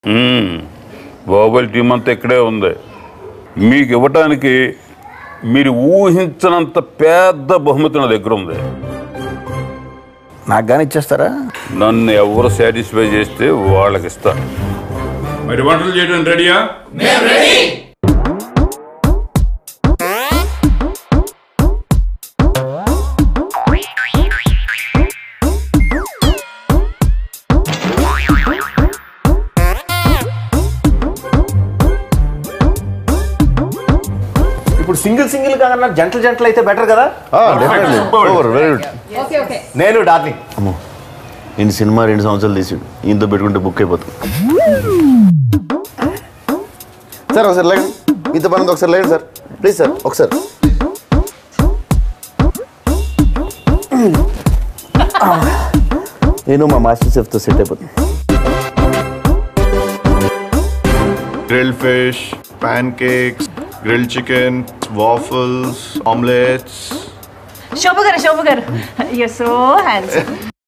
మ్మ్. Baahubali team అంతా ఇక్కడే ఉంది మీకు ఇవ్వటానికి మీరు ఊహించినంత పెద్ద బహుమతి నా దగ్గర ఉంది నాకు కానీ ఇచ్చేస్తారా నన్ను ఎవరు సాటిస్ఫై చేస్తే వాళ్ళకి ఇస్తా మరి వంటలు చేయడం రెడీయా ఇప్పుడు సింగిల్ సింగిల్ కాకుండా జంటలు జంటలు అయితే బెటర్ కదా వెరీ గుడ్ ఓకే ఓకే నేను డార్లింగ్ అమ్మో నేను సినిమా రెండు సంవత్సరాలు తీసాడు ఈయనతో పెట్టుకుంటే బుక్ అయిపోతుంది సార్ ఒకసారి లేండి మీతో పని ఉంది, ఒకసారి లేండి సార్ ప్లీజ్ సార్ ఒకసారి నేను మా మాస్టర్ చెఫ్తో సెట్ అయిపోతుంది grilled fish, pancakes, grilled chicken, waffles, omelets. Shobha గారు శోభ గారు యూ సో హ్యాండ్సమ్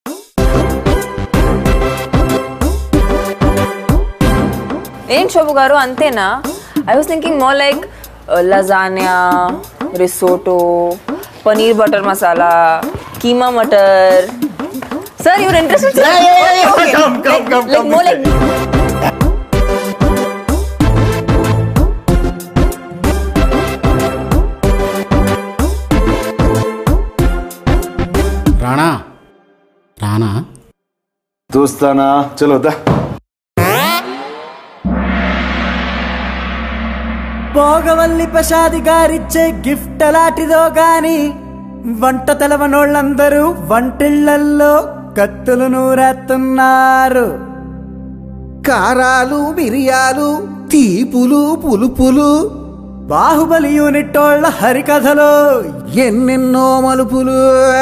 ఏం శోభు గారు అంతేనా I was thinking more like lasagna risotto paneer butter masala keema matar sir your interested Come, come, come, like come, more like Rana Rana చూస్తానా చలో వద్దా భోగవల్లి ప్రసాది గారిచ్చే గిఫ్ట్ అలాంటిదో గాని వంట తెలవనోళ్ళందరూ వంటిళ్లల్లో కత్తులు నూరేస్తున్నారు కారాలు మిరియాలు తీపులు పులుపులు బాహుబలి యూనిట్ వాళ్ళ హరికథలో ఎన్నెన్నో మలుపులు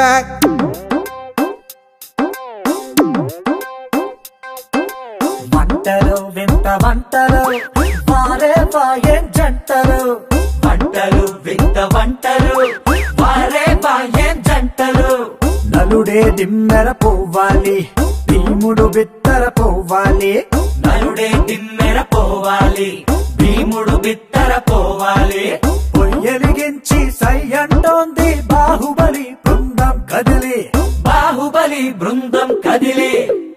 వంటలు వింత వంటలు వారే బాయేం జంటలు వంటలు వింత వంటలు వారే బాయేం జంటలు నలుడే దిమ్మెర పోవాలి భీముడు బిత్తర పోవాలి నలుడే దిమ్మెర పోవాలి భీముడు బిత్తర పోవాలి పొయ్యలిగించి సై అంటోంది బాహుబలి బృందం కదిలి బాహుబలి బృందం కదిలి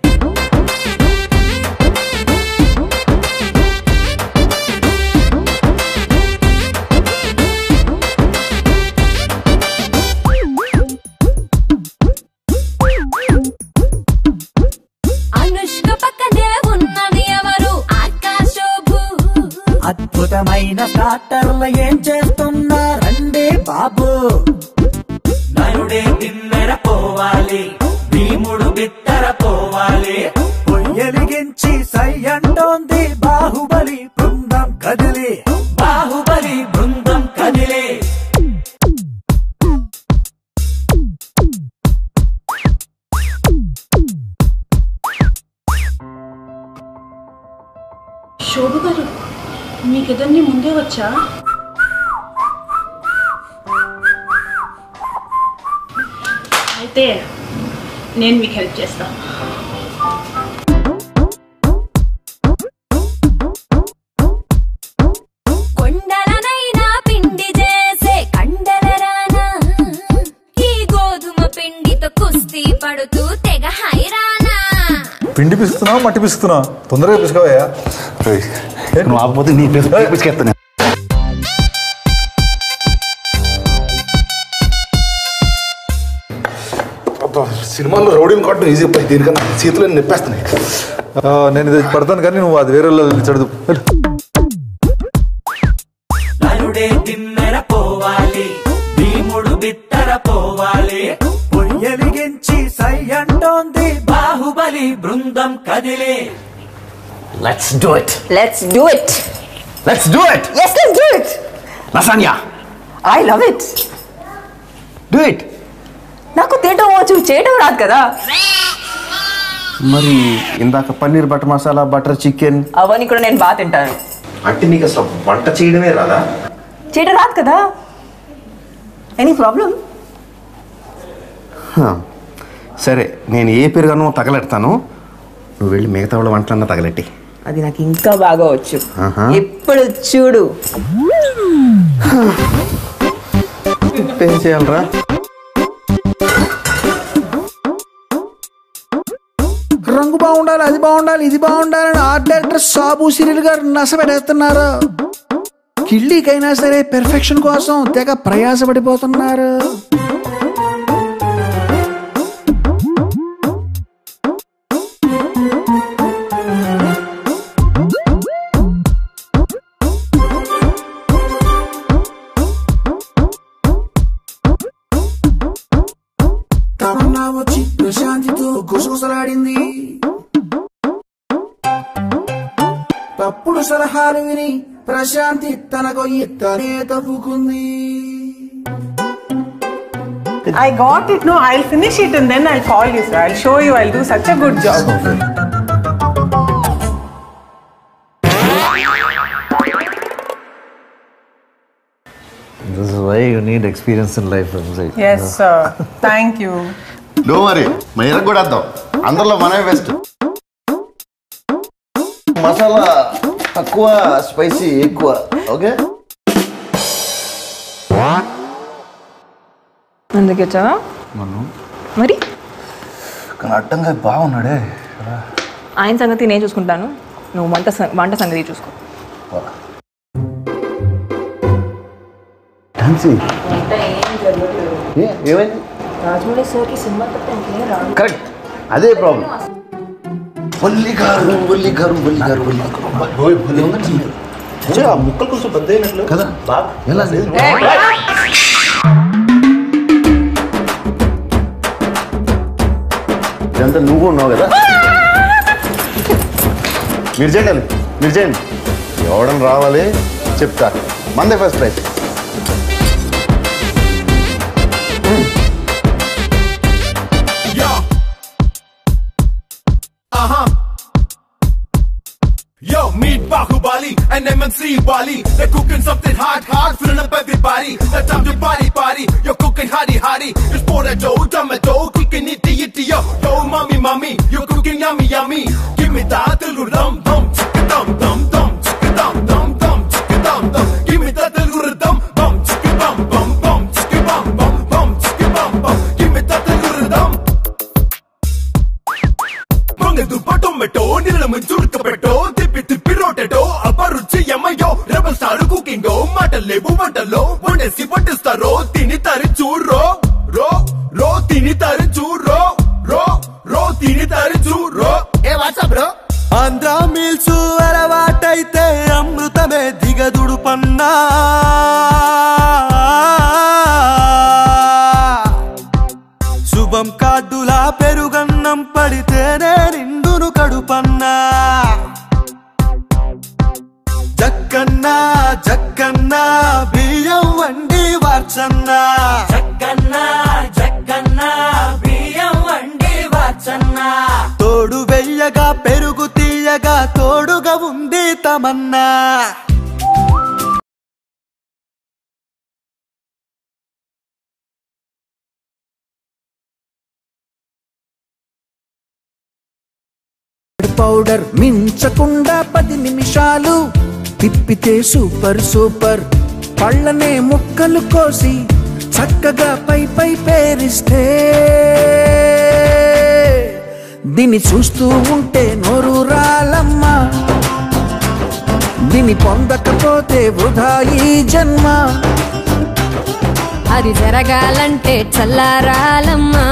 అనుష్క పక్కనే ఉన్నది ఎవరు ఆకాశోభు అద్భుతమైన స్టార్టర్లు ఏం చేస్తున్నారండి బాబు నలుడే తిన్నెర పోవాలి భీముడు బిత్తర పోవాలి పొయ్యలిగించి సై అంటోంది బాహుబలి బృందం కదిలి బాహుబలి బృందం కదిలి శోభ గారు మీకు ఇదన్నీ ముందే వచ్చా అయితే నేను మీకు హెల్ప్ చేస్తాను కొండలనైనా పిండి చేసే కండల రానా ఈ గోధుమ పిండితో కుస్తీ పడుతూ తెగ హైరానా పిండి పిసుకుతున్నావా మట్టి పిసుకుతున్నావా తొందరగా పిసుకవయ్యా నువ్వు ఆకపోతే నీ పిసుకెత్తాను సినిమాల్లో రౌడీని కొట్టడం ఈజీ పై దీనికన్నా చేతులు నిప్పేస్తున్నాయి ఆ, నేను ఇది పడతాను కానీ నువ్వు అది వేరే వాళ్ళు చదువు వెళ్ళు. నలుడే తిన్నెర పోవాలి భీముడు బిత్తర పోవాలి పొయ్యలిగించి సై అంటోంది బాహుబలి బృందం కదిలి let's do it let's do it let's do it yes let's do it lasagna I love it do it నాకు తినటం వచ్చు చేయటం రాదు కదా మరి ఇందాక paneer butter masala butter chicken అవన్నీ కూడా నేను బాగా తింటాను అంటే నీకు అసలు వంట చేయడమే రాదా చేయటం రాదు కదా ఎనీ ప్రాబ్లం హ. సరే నేను ఏ పెరుగనో తగలెడతాను నువ్వు వెళ్ళి మిగతా వాళ్ళ వంటలన్నా తగలెట్టి అది నాకు ఇంకా బాగా వచ్చు ఎప్పుడు చూడు ఏం చేయాలరా రంగు బాగుండాలి అది బాగుండాలి ఇది బాగుండాలని ఆర్ట్ డైరెక్టర్ సాబు సిరియల్ గారు నసపెడేస్తున్నారు కిళ్ళీకైనా సరే పెర్ఫెక్షన్ కోసం తెగ ప్రయాసపడిపోతున్నారు తమన్నా వచ్చి ప్రశాంతితో గుసగుసలాడింది తప్పుడు సలహాలు విని ప్రశాంతి తన గొయ్యి తనే తవ్వుకుంది I got it. No, I'll finish it and then I'll call you, sir. I'll show you. I'll do such a good job. This is why you need experience in life Yes, sir. Thank you. డో మరి మైరకు కూడా వద్దాం అందరిలో మనమే best masala తక్కువ spicy ఎక్కువ okay అందుకే వచ్చావా మరి కానీ అడ్డంగా బాగున్నాడే ఆయన సంగతి నేను చూసుకుంటాను నువ్వు వంట సం- వంట సంగతి చూసుకో ఝాన్సీ ఏ ఏమైంది రాజమౌళి సార్కి సినిమా తప్ప ఇంకేం రాదు కరెక్ట్ అదే ప్రాబ్లం వల్లి గారు వల్లి గారు వల్లి గారు వల్లి గారు ఆ ముక్కలు కొంచెం పెద్ద అయినట్లు కదా బాగా ఎలా ఇదంతా నువ్వు ఉన్నావు కదా మీరు చేయండి మీరు చేయండి ఎవడం రావాలి చెప్తా మందే first prize Yo. Uh huh. Yo, meet Bahubali and MNC Bali. They're cooking something hot, hot, filling up everybody. The time to party, party. You're cooking hotty, hotty. It's potato, tomato, cooking itty, itty, yo. Yo, mommy, mommy, you're cooking yummy, yummy. Give me that little dum, dum, chicka, dum, dum, dum, chicka, dum, dum, dum, chicka, dum, dum. Give me that little dum, bum, chicka, bum, bum, bum, chicka, bum, bum, bum, chicka, bum, bum. Give me that little dum. పొంగదుప్ప tomato నీళ్ళము చుడకపెట్టో తిప్పి తిప్పి రోటెటో అపరుచి ఎమ్మయో rebel star cooking మాటలేవు వంటలో వండేసి వడ్డిస్తారో తిని తరి చూరో రో రో తిని తరి చూరో రో రో తిని తరి చూరో ఏ వాట్సాప్ బ్రో ఆంధ్ర మీల్స్ అలవాటైతే అమృతమే దిగదుడు పన్నా శుభం కార్డులా పెరుగన్నం పడితేనే నిండును కడుపన్నా జక్కన్నా జక్కన్నా బియ్యం వండి వార్చన్నా జక్కన్నా జక్కన్నా బియ్యం వండి వాచన్నా తోడు వెయ్యగా పెరుగు తీయగా తోడుగా ఉంది తమన్నా పౌడర్ మించకుండా పది నిమిషాలు తిప్పితే సూపర్ సూపర్ పళ్ళనే ముక్కలు కోసి చక్కగా పై పై పేరిస్తే దీన్ని చూస్తూ ఉంటే నోరు రాలమ్మా దీన్ని పొందకపోతే వృధా ఈ జన్మ అది జరగాలంటే చల్లారాలమ్మా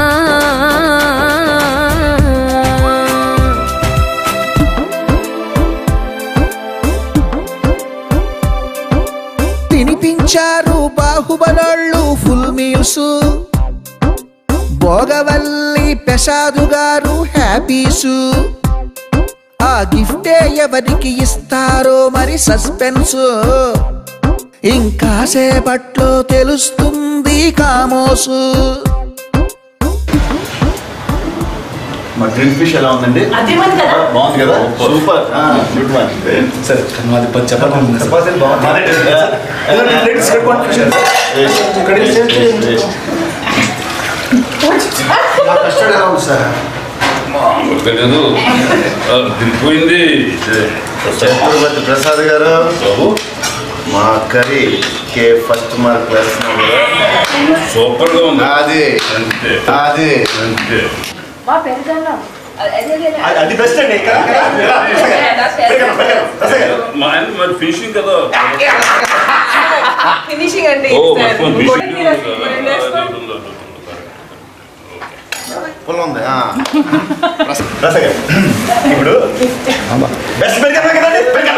తినిపించారు బాహుబలోళ్ళు ఫుల్ మీల్స్ భోగవల్లి ప్రసాదు గారు హ్యాపీసు ఆ గిఫ్టే ఎవరికి ఇస్తారో మరి సస్పెన్స్ ఇంకా సేపట్లో తెలుస్తుంది కామోసు మా గ్రిల్ ఫిష్ ఎలా ఉందండి అదిరిపోయింది కదా? బాగుంది కదా సూపర్ గుడ్ వన్ సరే మాది పచ్చి చపాతీ చపాతీలు బాగుంది ప్లేట్స్ కట్టుకోండి కస్టర్డ్ ఎలా ఉంది సార్ తెలియదు దిగిపోయింది చక్రవర్తి ప్రసాద్ గారు మా కర్రీ కే ఫస్ట్ మార్క్ వేస్తున్నాం కదా సూపర్ గా ఉంది అది అంతే అది అంతే మా పెరుగన్నం అది బెస్ట్ అండి మా ఆయన మరి ఫినిషింగ్ కదా ఫినిషింగ్ అంటే ఓ ఇది సార్. మొత్తం ఇంకోటి ఫినిషింగ్ మీరు అసలు రెండు వేసుకోండి. ఫుల్ ఉంది ఆ. రస గారు ఇప్పుడు బెస్ట్ పెరిగారు కదండి పెరిగారు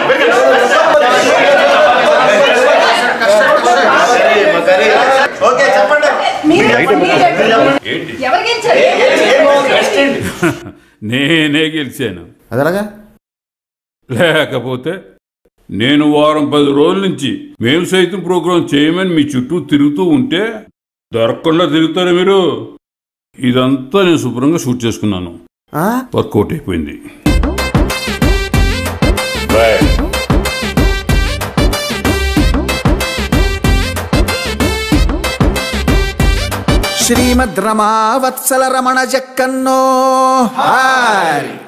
కర్రీ, మా కర్రీ. ఓకే చెప్పండి మీరు చెప్పండి, మీరు చెప్పండి. ఏంటి ఎవరు గెలిచారు నేనే గెలిచాను అది ఎలాగా లేకపోతే నేను వారం పది రోజుల నుంచి మేము సైతం ప్రోగ్రాం చేయమని మీ చుట్టూ తిరుగుతూ ఉంటే దొరకకుండా తిరుగుతారా మీరు ఇదంతా నేను శుభ్రంగా షూట్ చేసుకున్నాను వర్కౌట్ అయిపోయింది బాయ్ శ్రీమద్ రమా వత్సల రమణ జక్కన్నో హాయ్